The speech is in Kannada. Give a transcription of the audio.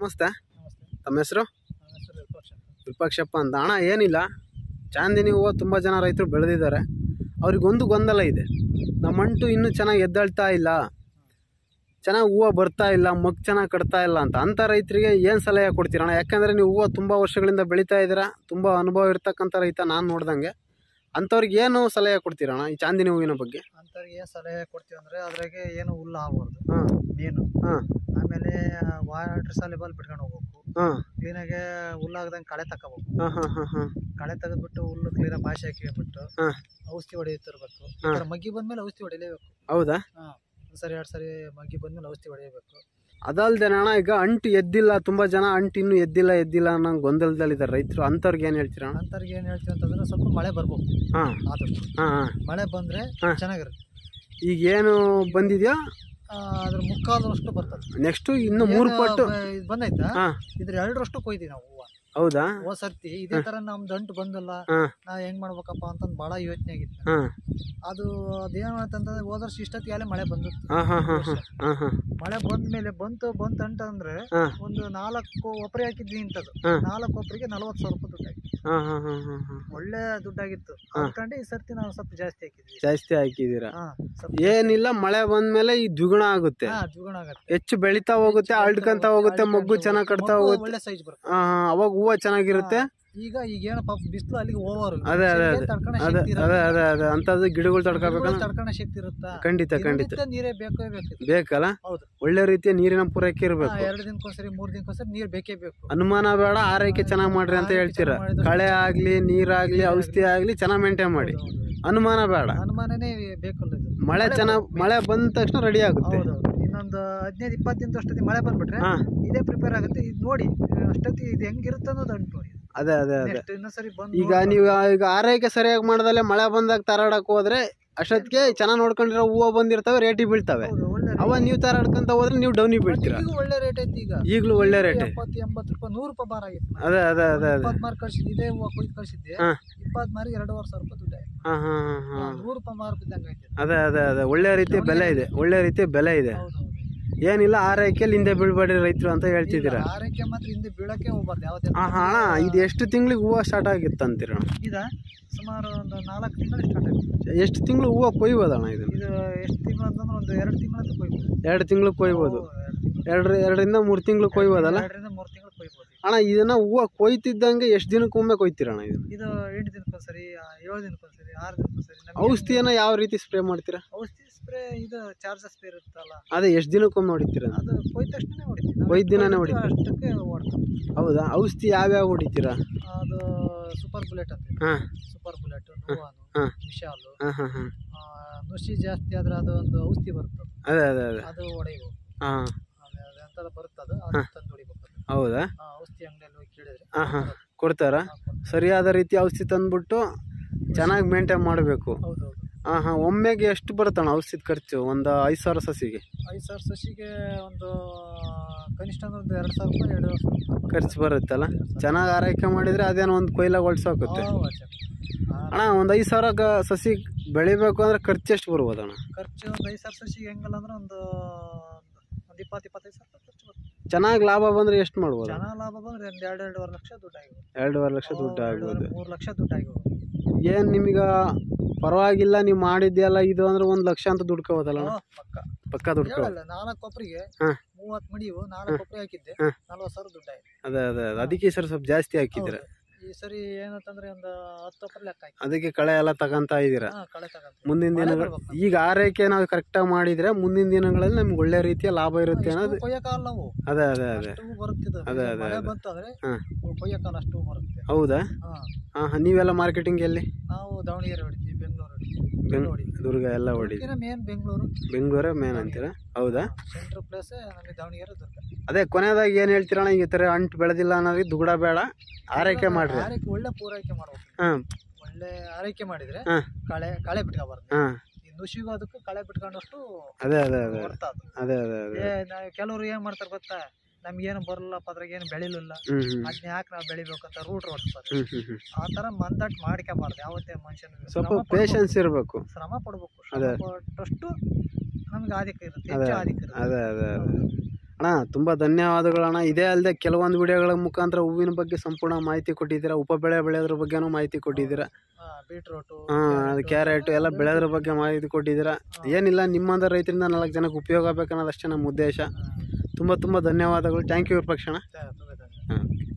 ನಮಸ್ತೆ ನಮಸ್ತೆ ತಮ್ಮ ಹೆಸರು ನನ್ನ ಹೆಸರು ವಿರೂಪಾಕ್ಷ ಅಂತ ವಿರೂಪಾಕ್ಷಪ್ಪ ಅಂತ ಅಣ್ಣ ಏನಿಲ್ಲ ಚಾಂದಿನಿ ಹೂವು ತುಂಬ ಜನ ರೈತರು ಬೆಳೆದಿದ್ದಾರೆ ಅವ್ರಿಗೊಂದು ಗೊಂದಲ ಇದೆ ನಮ್ಮ ಅಂಟು ಇನ್ನೂ ಚೆನ್ನಾಗಿ ಎದ್ದೇಳ್ತಾ ಇಲ್ಲ ಚೆನ್ನಾಗಿ ಹೂವು ಬರ್ತಾ ಇಲ್ಲ ಮಗ್ ಚೆನ್ನಾಗಿ ಕಟ್ತಾ ಇಲ್ಲ ಅಂತ ಅಂಥ ರೈತರಿಗೆ ಏನು ಸಲಹೆ ಕೊಡ್ತೀರಣ್ಣ ಯಾಕಂದರೆ ನೀವು ಹೂವು ತುಂಬ ವರ್ಷಗಳಿಂದ ಬೆಳೀತಾ ಇದ್ದೀರಾ ತುಂಬ ಅನುಭವ ಇರ್ತಕ್ಕಂಥ ರೈತ ನಾನು ನೋಡ್ದಂಗೆ ಅಂಥವ್ರಿಗೆ ಏನು ಸಲಹೆ ಕೊಡ್ತೀರಣ್ಣ ಈ ಚಾಂದಿನಿ ಹೂವಿನ ಬಗ್ಗೆ ಅಂಥವ್ರಿಗೆ ಏನು ಸಲಹೆ ಕೊಡ್ತೀವಿ ಅಂದರೆ ಅದ್ರಾಗೆ ಏನು ಹುಲ್ಲು ಆಗ್ಬಾರ್ದು ಹಾಂ ಮೇನು ಹಾಂ ಆಮೇಲೆ ವಾಟರ್ ಸಾಲಿಬಲ್ ಬಿಟ್ಕೊಂಡು ಹೋಗ್ಬೇಕು ಹಾಂ ಕ್ಲೀನಾಗೆ ಹುಲ್ಲಾಗ್ದಂಗೆ ಕಳೆ ತಗೋಬೇಕು ಹಾಂ ಹಾಂ ಹಾಂ ಹಾಂ ಕಳೆ ತೆಗೆದ್ಬಿಟ್ಟು ಹುಲ್ಲು ಕ್ಲೀನಾಗಿ ಭಾಷೆ ಹಾಕಿಬಿಟ್ಟು ಹಾಂ. ಔಷಧಿ ಹೊಡೆಯುತ್ತಿರ್ಬೇಕು ಈ ಹಾಂ. ಥರ ಮಗ್ಗಿ ಬಂದ್ಮೇಲೆ ಔಷಧಿ ಹೊಡಿಲೇಬೇಕು ಹೌದಾ ಹಾಂ ಒಂದು ಸರಿ ಎರಡು ಸರಿ ಮಗ್ಗಿ ಬಂದ್ಮೇಲೆ ಔಷಧಿ ಹೊಡೆಯಬೇಕು ಅದಲ್ದೆ ಅಣ್ಣ ಈಗ ಅಂಟು ಎದ್ದಿಲ್ಲ ತುಂಬ ಜನ ಅಂಟು ಇನ್ನೂ ಎದ್ದಿಲ್ಲ ಎದ್ದಿಲ್ಲ ಅನ್ನೋ ಗೊಂದಲದಲ್ಲಿದ್ದಾರೆ ರೈತರು ಅಂಥವ್ರಿಗೆ ಏನು ಹೇಳ್ತೀರ ಅಣ್ಣ ಅಂಥವ್ರಿಗೆ ಏನು ಹೇಳ್ತೀವಿ ಅಂತಂದ್ರೆ ಸ್ವಲ್ಪ ಮಳೆ ಬರ್ಬೇಕು ಹಾಂ ಆದಷ್ಟು ಹಾಂ ಹಾಂ ಮಳೆ ಬಂದರೆ ಹಾಂ. ಚೆನ್ನಾಗಿರುತ್ತೆ ಈಗ ಏನು ಬಂದಿದೆಯಾ ಆ, ಅದ್ರ ಮುಕ್ಕಾಲರಷ್ಟು ಬರ್ತದೆ ನೆಕ್ಸ್ಟ್ ಇನ್ನು ಮೂರು ಏನು ಪಟ್ಟು ಬ- ಇದ್ ಬಂದೈತಾ ಹಾಂ ಇದ್ರ ಎರಡರಷ್ಟು ಕೊಯ್ತೀವಿ ನಾವು ಹೂವ ಹೌದಾ ಹೋದ್ ಸರ್ತಿ ಇದೇ ತರ ನಮ್ದು ಅಂಟು ಬಂದಲ್ಲ ಹಾಂ ನಾ ಹೆಂಗ್ ಮಾಡ್ಬೇಕಪ್ಪ ಅಂತಂದ್ ಭಾಳ ಯೋಚನೆ ಆಗಿತ್ತು ಹಾಂ ಅದು ಅದೇನ್ ಅಂತಂದ್ರೆ ಹೋದ ವರ್ಷ ಇಷ್ಟೊತ್ತಿಗೆ ಮಳೆ ಬಂದಿತ್ತು ಹಾಂ ಹಾಂ ಹಾಂ ಹಾಂ ಹಾಂ ಹಾಂ ಮಳೆ ಬಂದ ಮೇಲೆ ಬಂತು ಬಂತು ಅಂತಂದ್ರೆ ಹಾಂ ಒಂದು ನಾಲ್ಕು ಒಪ್ಪರೆ ಹಾಕಿದ್ವಿ ಇಂಥದ್ದು ಹಾಂ. ನಾಲ್ಕು ಒಪ್ಪರಿಗೆ ನಲವತ್ತು ಸಾವಿರ ರೂಪಾಯಿ ದುಡ್ಡು ಆಗಿತ್ತು ಹಾಂ ಹಾಂ ಹಾಂ ಹಾಂ ಹಾಂ ಒಳ್ಳೆ ದುಡ್ಡಾಗಿತ್ತು ಹಾಂ. ಅನ್ಕೊಂಡೆ ಈ ಸರ್ತಿ ನಾವು ಸ್ವಲ್ಪ ಜಾಸ್ತಿ ಹಾಕಿದ್ವಿ ಜಾಸ್ತಿ ಹಾಕಿದ್ದೀರಾ ಹಾ ಸ್ವಲ್ಪ ಏನಿಲ್ಲ ಮಳೆ ಬಂದ್ಮೇಲೆ ಈ ದ್ವಿಗುಣ ಆಗುತ್ತೆ ಹಾ ದ್ವಿಗುಣ ಆಗತ್ತೆ ಹೆಚ್ಚು ಬೆಳಿತಾ ಹೋಗುತ್ತೆ ಅಳ್ಡ್ಕಂತ ಹೋಗುತ್ತೆ ಮೊಗ್ಗು ಚೆನ್ನಾಗಿ ಕಟ್ತಾ ಮಗು ಹೋಗುತ್ತೆ ಒಳ್ಳೆ ಸೈಜ್ ಬರುತ್ತೆ ಹಾಂ ಹಾಂ ಅವಾಗ ಹೂವು ಚೆನ್ನಾಗಿರುತ್ತೆ ಈಗ ಈಗ ಏನೋ ಪಾಪ ಬಿಸಿಲು ಅಲ್ಲಿಗೆ ಓವರ್ ಅದೇ, ಅದೇ, ಅದೇ. ಅದೇ ಅದೇ ಅದೇ ಅದೇ ಅಂಥದ್ದು ಗಿಡಗಳು ತಡ್ಕೋಬೇಕಂದ್ರೆ ತಡ್ಕೊಂಡ ಶಕ್ತಿ ಇರುತ್ತಾ ಖಂಡಿತ ಖಂಡಿತ ದಿನನಿತ್ಯ ನೀರೇ ಬೇಕೇ ಬೇಕು ಬೇಕಲ್ಲ ಹೌದು ಒಳ್ಳೆ ರೀತಿಯ ನೀರಿನ ಪೂರೈಕೆ ಇರಬೇಕು ಎರಡು ದಿನಕ್ಕೊಂದ್ಸರಿ ಮೂರ್ ದಿನಕ್ಕೊಂದ್ಸರಿ ನೀರ್ ಬೇಕೇ ಬೇಕು ಅನುಮಾನ ಬೇಡ ಆರೈಕೆ ಚೆನ್ನಾಗಿ ಮಾಡ್ರಿ ಅಂತ ಆರೈಕೆ ಹೇಳ್ತೀರಾ ಚೆನ್ನಾಗ್ ಮಾಡಿದ್ರೆ ಕಳೆ ಆಗ್ಲಿ ನೀರಾಗ್ಲಿ ಔಷಧಿ ಆಗ್ಲಿ ಚೆನ್ನಾಗಿ ಮೇಂಟೈನ್ ಮಾಡಿ ಹೌದು, ಹೌದು. ಅನುಮಾನ ಬೇಡ ಅನುಮಾನನೇ ಬೇಕಲ್ಲ ಇದು ಮಳೆ ಚೆನ್ನಾಗ್ ಮಳೆ ಬಂದ ತಕ್ಷಣ ರೆಡಿ ಆಗುತ್ತೆ ಹೌದು ಇನ್ನೊಂದು ಹದಿನೈದು ಇಪ್ಪತ್ತು ದಿನದ ಅಷ್ಟೊತ್ತಿಗೆ ಮಳೆ ಬಂದ್ಬಿಟ್ರೆ ಹಾ ಇದೇ ಪ್ರಿಪೇರ್ ಆಗುತ್ತೆ ಇದು ನೋಡಿ ಅಷ್ಟೊತ್ತಿಗೆ ಇದು ಹೆಂಗಿರುತ್ತೆ ಅನ್ನೋದು ಅಂಟು ನೋಡಿ ಅದೇ ಅದೇ ಅದೇ ನೆಕ್ಸ್ಟ್ ಇನ್ನೊಂದ್ಸರಿ ಬಂದು ಈಗ ನೀವು ಈಗ ಆರೈಕೆ ಸರಿಯಾಗಿ ಮಾಡ್ದಲ್ಲೇ ಮಳೆ ಬಂದಾಗ ತರಾಡಕ್ ಹೋದ್ರೆ ಅಷ್ಟೊತ್ತಿಗೆ ಚೆನ್ನಾಗಿ ನೋಡ್ಕೊಂಡಿರೋ ಹೂವು ಬಂದಿರ್ತವೆ ರೇಟಿಗೆ ಬೀಳ್ತವೆ ಹೌದು ಒಳ್ಳೆ ಅವ ನೀವು ತರಾಡ್ಕೊಂತ ಹೋದ್ರೆ ನೀವು ಡೌನಿಗೆ ಬೀಳ್ತೀರಾ ಈಗ ಒಳ್ಳೆ ರೇಟ್ ಐತಿ ಈಗ ಈಗಲೂ ಒಳ್ಳೆ ರೇಟ್ ಎಪ್ಪತ್ತು ಎಂಬತ್ತು ರೂಪಾಯಿ ನೂರು ರೂಪಾಯಿ ಬಾರ್ ಆಗಿತ್ತು ಅದೇ ಅದೇ ಅದೇ ಅದೇ ಇಪ್ಪತ್ತು ಮಾರು ಕಳ್ಸಿದ್ದು ಇದೇ ಹೂವು ಕೊಯ್ದು ಕಳ್ಸಿದ್ದೆ ಹಾ. ಇಪ್ಪತ್ತು ಮಾರಿ ಎರಡೂವರೆ ಸಾವಿರ ರೂಪಾಯಿ ದುಡ್ಡು ಆಯ್ತು ಹಾ ಹಾ ಹಾ ಹಾ ನೂರು ರೂಪಾಯಿ ಮಾರು ಬಿದ್ದಂಗೆ ಐತೆ ಅದೇ ಅದೇ ಅದೇ ಒಳ್ಳೆ ರೀತಿಯ ಬೆಲೆ ಇದೆ ಒಳ್ಳೆ ರೀತಿಯ ಬೆಲೆ ಇದೆ ಹೌದು ಹೌದು ಏನಿಲ್ಲ ಆರೈಕೆಯಲ್ಲಿ ಹಿಂದೆ ಬೀಳ್ಬೇಡಿ ರೈತರು ಅಂತ ಹೇಳ್ತಿದ್ದೀರಾ ಇಲ್ಲ, ಆರೈಕೆ ಮಾತ್ರ ಹಿಂದೆ ಬೀಳಕ್ಕೆ ಹೋಗ್ಬಾರ್ದು ಯಾವತ್ತೇ ಹಾ ಹಾ ಅಣ್ಣ ಇದು ಎಷ್ಟು ತಿಂಗಳಿಗೆ ಹೂವು ಸ್ಟಾರ್ಟ್ ಆಗಿತ್ತು ಅಂತೀರ ಇದ ಸುಮಾರು ಒಂದು ನಾಲ್ಕು ತಿಂಗಳು ಸ್ಟಾರ್ಟ್ ಆಗುತ್ತೆ ಎಷ್ಟು ತಿಂಗಳು ಹೂವು ಕೊಯ್ಬೋದಣ್ಣ ಇದನ್ನ ಇದು ಎಷ್ಟು ತಿಂಗಳು ಅಂತಂದ್ರೆ ಒಂದು ಎರಡು ತಿಂಗಳಂತ ಕೊಯ್ಬೋದು ಎರಡು ತಿಂಗಳು ಕೊಯ್ಬೋದು ಎರಡು ಎರಡರಿಂದ ಮೂರು ತಿಂಗಳು ಕೊಯ್ಬೋದಲ್ಲ ಎರಡರಿಂದ ಮೂರು ತಿಂಗಳು ಕೊಯ್ಬೋದು ಅಣ್ಣ ಇದನ್ನ ಹೂವು ಕೊಯ್ತಿದ್ದಂಗೆ ಎಷ್ಟು ದಿನಕ್ಕೊಮ್ಮೆ ಕೊಯ್ತೀರಣ್ಣ ಇದನ್ನ ಇದು ಎಂಟು ದಿನಕ್ಕೊಂದ್ಸರಿ ಆ, ಏಳು ದಿನಕ್ಕೊಂದ್ಸರಿ ಆರು ದಿನಕ್ಕೊಂದ್ಸರಿ ನಮ್ಗೆ ಔಷಧಿಯನ್ನ ಯಾವ ರೀತಿ ಸ್ಪ್ರೇ ಮಾಡ್ತೀರಾ ಔಷಧಿ ಸ್ಪ್ರೇ ಇದು ಚಾರ್ಜಸ್ ಸ್ಪ್ರೇ ಇರುತ್ತಲ್ಲ ಅದೇ ಎಷ್ಟು ದಿನಕ್ಕೊಮ್ಮೆ ಹೊಡಿತೀರ ಅದು ಕೊಯ್ದ ತಕ್ಷಣ ಹೊಡಿತೀವಿ ನಾವು ಕೊಯ್ದ ದಿನನೇ ಎಷ್ಟು ಕೊಯ್ದಿರ್ತೀವಿ ಅಷ್ಟಕ್ಕೆ ಹೊಡ್ತೀವಿ ಹೌದಾ ಔಷಧಿ ಯಾವ್ಯಾವ ಹೊಡಿತೀರಾ ಅದು ಸೂಪರ್ ಬುಲೆಟ್ ಅಂತ ಹಾ ಸೂಪರ್ ಬುಲೆಟ್ ನೋವಾನು ಹಾ. ವಿಶಾಲು ಹಾ ಹಾ ಹಾ ಆ, ನುಸಿ ಜಾಸ್ತಿ ಆದ್ರೆ ಅದು ಒಂದು ಔಷಧಿ ಬರುತ್ತೆ ಅದು. ಅದೇ ಅದೇ ಅದೇ ಅದು ಹೊಡೆಯಬಹುದು ಹಾ ಎಂತದ ಬರುತ್ತೆ ಅದು ಅದು ತಂದು ಹೊಡಿಬೇಕು ಅದು. ಹೌದಾ ಆ, ಔಷಧಿ ಅಂಗಡಿಯಲ್ಲಿ ಹೋಗಿ ಕೇಳಿದ್ರೆ ಹಾ ಹಾ ಕೊಡ್ತಾರಾ ಹಾ, ಕೊಡ್ತಾರೆ. ಸರಿಯಾದ ರೀತಿ ಔಷಧಿ ತಂದ್ಬಿಟ್ಟು ಚೆನ್ನಾಗಿ ಮೇಂಟೈನ್ ಮಾಡಬೇಕು ಹೌದು ಹೌದು ಹಾಂ ಹಾಂ ಒಮ್ಮೆಗೆ ಎಷ್ಟು ಬರುತ್ತಣ್ಣ ಔಷಧಿ ಖರ್ಚು ಒಂದು ಐದು ಸಾವಿರ ಸಸಿಗೆ ಐದು ಸಾವಿರ ಸಸಿಗೆ ಒಂದು ಕನಿಷ್ಠ ಅಂದ್ರೆ ಒಂದು ಎರಡು ಸಾವಿರ ರೂಪಾಯಿ ಎರಡು ಸಾವಿರ ರೂಪಾಯಿ ಖರ್ಚು ಬರುತ್ತಲ್ಲ ಚೆನ್ನಾಗಿ ಆರೈಕೆ ಮಾಡಿದರೆ ಅದೇನೋ ಒಂದು ಕೊಯ್ಲಾಗ ಹೊಳ್ಸೋಗುತ್ತೆ ಹಾ, ವಾಚ. ಆ, ಅಣ್ಣ ಒಂದು ಐದು ಸಾವಿರ ಗ- ಸಸಿ ಬೆಳಿಬೇಕು ಅಂದರೆ ಖರ್ಚು ಎಷ್ಟು ಬರ್ಬೋದು ಅಣ್ಣ ಖರ್ಚು ಒಂದು ಐದು ಸಾವಿರ ಸಸಿಗೆ ಹೆಂಗಲ್ಲ ಅಂದ್ರೆ ಒಂದು ಒಂದು ಇಪ್ಪತ್ತು ಇಪ್ಪತ್ತೈದು ಸಾವಿರ ರೂಪಾಯಿ ಖರ್ಚು ಬರುತ್ತೆ ಚೆನ್ನಾಗಿ ಲಾಭ ಬಂದರೆ ಎಷ್ಟು ಮಾಡ್ಬೋದು ಜನ ಲಾಭ ಬಂದ್ರೆ ಒಂದು ಎರಡು ಎರಡೂವರೆ ಲಕ್ಷ ದುಡ್ಡು ಆಗಿಬೋದು ಎರಡೂವರೆ ಲಕ್ಷ ದುಡ್ಡು ಆಗ್ಬೋದು ಮೂರು ಲಕ್ಷ ದುಡ್ಡು ಆಗಿಬೋದು ಏನು ನಿಮಗೆ ಪರವಾಗಿಲ್ಲ ನೀವು ಮಾಡಿದ್ಯಲ್ಲ ಇದು ಅಂದ್ರೆ ಒಂದು ಲಕ್ಷ ಅಂತ ದುಡ್ಕೋಬೋದಲ್ಲ ಅಣ್ಣ? ಓ, ಪಕ್ಕ ಪಕ್ಕ ದುಡ್ಕೋ ಹೇಳಲ್ಲ ನಾಲ್ಕು ಕೊಪ್ಪರಿಗೆ ಹಾಂ. ಮೂವತ್ತು ಮಡಿವು ನಾಲ್ಕು ಕೊಪ್ಪರಿ ಹಾಕಿದ್ದೆ ಹಾಂ. ನಲ್ವತ್ತು ಸಾವಿರ ದುಡ್ಡು ಆಯ್ತು ಅದೇ ಅದೇ ಅದೇ ಅದಕ್ಕೆ ಈ ಸರಿ ಸ್ವಲ್ಪ ಜಾಸ್ತಿ ಹಾಕಿದ್ದೀರ ಹೌದು. ಈ ಸರಿ ಏನಂತಂದ್ರೆ ಒಂದು ಹತ್ತು ಕೊಪ್ಪರಿ ಲೆಕ್ಕ ಹಾಕಿ ಅದಕ್ಕೆ ಕಳೆ ಎಲ್ಲ ತಗೊಂತ ಇದ್ದೀರಾ ಹಾ ಕಳೆ ತಗಂತ ಮುಂದಿನ ಮಳೆ ದಿನಗಳು ಬರ್ಬೇಕು. ಈಗ ಆರೈಕೆ ನಾವು ಕರೆಕ್ಟಾಗಿ ಮಾಡಿದರೆ ಮುಂದಿನ ದಿನಗಳಲ್ಲಿ ನಮ್ಗೆ ಒಳ್ಳೆ ರೀತಿಯ ಲಾಭ ಇರುತ್ತೆ ಅನ್ನೋದು ಕೊಯ್ಯಕಾಲ ನಾವು ಅದೇ ಅದೇ ಅದೇ ಅಷ್ಟು ಬರುತ್ತಿದ್ದು ಅದೇ, ಅದೇ, ಮಳೆ ಅದೇ. ಬಂತು ಅಂದ್ರೆ ಹಾಂ ಕೊಯ್ಯಕಾಲ ಅಷ್ಟು ಬರುತ್ತೆ ಹೌದಾ ಹಾ ಹಾಂ ಹಾಂ ನೀವೆಲ್ಲ ಮಾರ್ಕೆಟಿಂಗ್ ಎಲ್ಲಿ ನಾವು ದಾವಣಗೆರೆ ಹೊಡಿತೀವಿ ಬೆಂಗಳೂರು ಹೊಡಿತೀವಿ ಬೆಂಗ್ ಹೊಡಿತೀವಿ ದುರ್ಗ ಎಲ್ಲ ಹೊಡಿದ್ವಿ ಮೇನ್ ಬೆಂಗಳೂರು ಬೆಂಗಳೂರೇ ಮೇನ್ ಅಂತೀರಾ ಹೌದಾ ಸೆಂಟ್ರಲ್ ಪ್ಲೇಸ್ ನಮಗೆ ದಾವಣಗೆರೆ ದುರ್ಗ ಅದೇ ಕೊನೆಯದಾಗಿ ಏನು ಹೇಳ್ತೀರಣ್ಣ ಈ ಥರ ಅಂಟು ಬೆಳೆದಿಲ್ಲ ಅನ್ನೋದಕ್ಕೆ ದುಗುಡ ಬೇಡ ಆರೈಕೆ ಮಾಡ್ರಿ ಆರೈಕೆ ಒಳ್ಳೆ ಪೂರೈಕೆ ಮಾಡ್ಬೇಕು ಹಾಂ ಒಳ್ಳೆ ಆರೈಕೆ ಮಾಡಿದ್ರೆ ಹಾಂ ಕಳೆ ಕಳೆ ಬಿಟ್ಕೋಬಾರ್ದು ಹಾಂ ಈ ನುಸಿಗೂ ಅದಕ್ಕೂ ಕಳೆ ಬಿಟ್ಕೊಂಡಷ್ಟು ಅದೇ ಅದೇ ಅದೇ ಬರ್ತಾ ಅದು ಅದೇ ಅದೇ ಅದೇ ಏ ನಾವು ಕೆಲವರು ಏನ್ ಮಾಡ್ತಾರೆ ಗೊತ್ತಾ ನಮ್ಗೇನು ಬರಲ್ಲಪ್ಪ ಅದ್ರಾಗ ಏನು ಬೆಳಿಲಿಲ್ಲ ಹ್ಞೂ ಹ್ಞೂ ಅದನ್ನ ಯಾಕೆ ನಾವು ಬೆಳಿಬೇಕಂತ ರೂಟ್ ಓಡಿಸ್ತಾರೆ ಹ್ಞೂ ಹ್ಞೂ ಹ್ಞೂ ಆ ತರ ಮಂದಟ್ ಮಾಡ್ಕೋಬಾರ್ದು ಯಾವತ್ತೇ ಮನುಷ್ಯನ ಸ್ವಲ್ಪ ಪೇಷನ್ಸ್ ಇರಬೇಕು ಶ್ರಮ ಪಡ್ಬೇಕು ಅದೇ. ಶ್ರಮ ಪಟ್ಟಷ್ಟು ನಮ್ಗೆ ಆದಿಕ ಇರುತ್ತೆ ಅದೇ. ಹೆಚ್ಚು ಆದಿಕ ಇರುತ್ತೆ ಅದೇ ಅದೇ ಅದೇ ಅಣ್ಣ ತುಂಬ ಧನ್ಯವಾದಗಳಣ್ಣ ಇದೇ ಅಲ್ಲದೆ ಕೆಲವೊಂದು ವಿಡಿಯೋಗಳ ಮುಖಾಂತರ ಹೂವಿನ ಬಗ್ಗೆ ಸಂಪೂರ್ಣ ಮಾಹಿತಿ ಕೊಟ್ಟಿದ್ದೀರಾ ಉಪ ಬೆಳೆ ಬೆಳೆಯೋದ್ರ ಬಗ್ಗೆನೂ ಮಾಹಿತಿ ಕೊಟ್ಟಿದ್ದೀರಾ ಬೀಟ್ರೋಟು ಹಾಂ ಕ್ಯಾರೆಟ್ ಎಲ್ಲ ಬೆಳೆಯೋದ್ರ ಬಗ್ಗೆ ಮಾಹಿತಿ ಕೊಟ್ಟಿದ್ದೀರಾ ಏನಿಲ್ಲ ನಿಮ್ಮಂಥ ರೈತರಿಂದ ನಾಲ್ಕು ಜನಕ್ಕೆ ಉಪಯೋಗ ಆಗಬೇಕನ್ನೋದಷ್ಟೇ ನಮ್ಮ ಉದ್ದೇಶ ತುಂಬ ತುಂಬ ಧನ್ಯವಾದಗಳು ಥ್ಯಾಂಕ್ ಯು ವಿಪಕ್ಷಣ ತುಂಬ ಧನ್ಯವಾದ ಹಾಂ